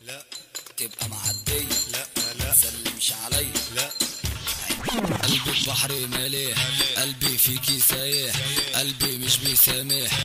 لا تبقى معدية لا لا سلمش عليا لا قلبي بحر مالح قلبي فيكي سايح قلبي مش بيسامح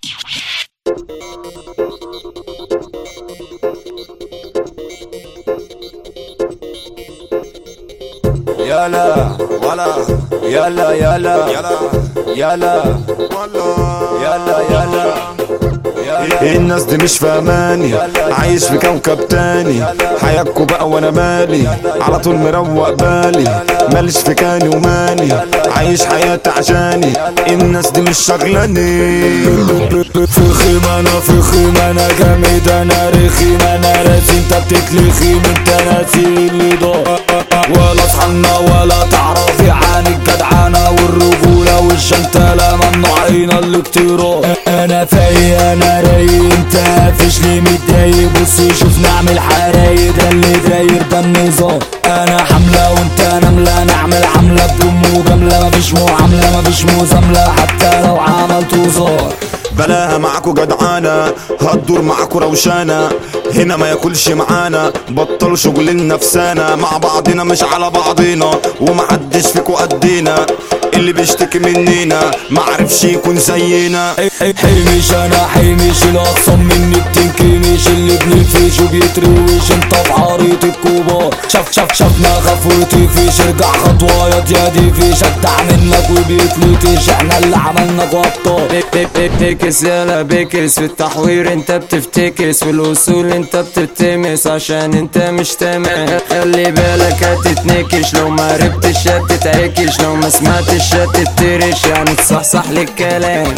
يلا ولا يلا يلا يلا يلا والله يلا يلا إيه الناس دي مش فاهماني عايش في كوكب تاني حياتكوا بقى وانا مالي على طول مروق بالي ماليش في كاني وماني عايش حياتي عشاني الناس دي مش شغلاني فخم انا فخم انا جامد انا رخيم انا راسي انت بتتلخي من تناسي اللي ضاع ولا صحنا ولا تعرفي عن الجدعنة والرجولة والشنتلة ممنوعين الاقتراض انا فايق انا رايق انت قافش ليه متضايق بص شوف نعمل حرايق ده اللي داير ده النظام انا حملة وانت نملة نعمل عملة بدون مجاملة مفيش معاملة مفيش مزاملة حتى لو عملت وزار بلاها معاكو جدعانة هتدور معاكو روشانة هنا ما ياكلش معانا بطلوا شغل النفسانة مع بعضنا مش على بعضينا ومحدش فيكو قدينا اللي بيشتكي مننا معرفش يكون زينا حلمش انا حلمش الاخصم مني بتنكمش اللي بنفش وبيتروش انت في عريض الكبار شاف شاف شافنا خاف وتفش ارجع خطوة يا دي فيش ابدع منك وبيتلتش احنا اللي عملنا غطار بتكس يلا بكس في التحوير انت بتفتكس في الاصول انت بتتمس عشان انت مش تمام خلي بالك هتتنكش لو ما عرفتش هتتعكش لو ما سمعتش هتترش يعني تصحصح للكلام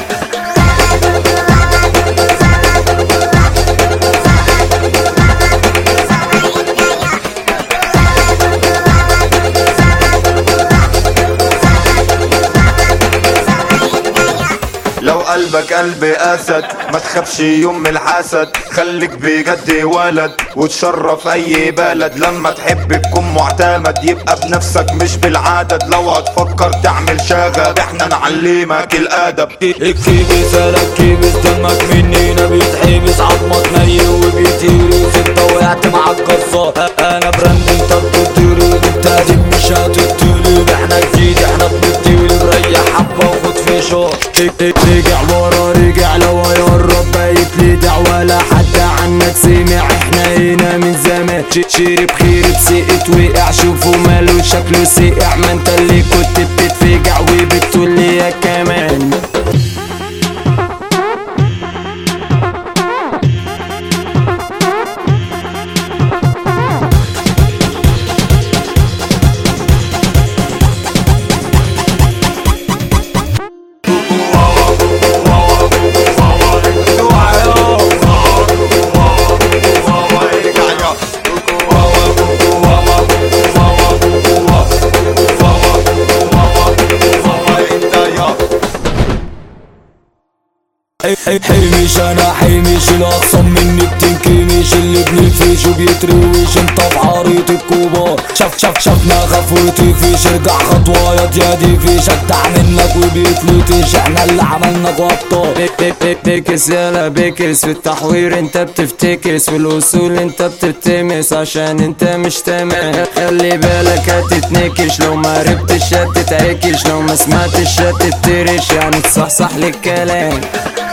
لو قلبك قلب اسد ما تخافش يوم من الحسد خليك بجد ولد وتشرف اي بلد لما تحب تكون معتمد يبقى بنفسك مش بالعدد لو هتفكر تعمل شغب احنا نعلمك الادب الكيبس انا الكيبس دمك مننا بيتحبس عظمك ني وبيتهرس انت وقعت مع الجزار انا براند انت بتطرد انت دي مش هتطرد احنا جديد احنا بنطير ريح حبه وخد في شهر رجع ورا رجع لو هيقرب بقيت لي دعوة لا حد عنك سمع احنا هنا من زمان ش- شرب خير بسقت وقع شوفوا ماله شكله سقع ما انت اللي كنت بتتفجع وبتقول لي يا كمان حلمش انا حلمش الاخصم مني بتنكمش اللي بنفش وبيتروش انت في عريض الكبار شاف شاف شافنا خاف وتفش ارجع خطوة يا دي دي فيش ابدع منك وبيتلتش احنا اللي عملنا غطار بتكس يلا بكس في التحوير انت بتفتكس في الاصول انت بتتمس عشان انت مش تمام خلي بالك هتتنكش لو ما عرفتش هتتعكش لو ما سمعتش هتترش يعني تصحصح للكلام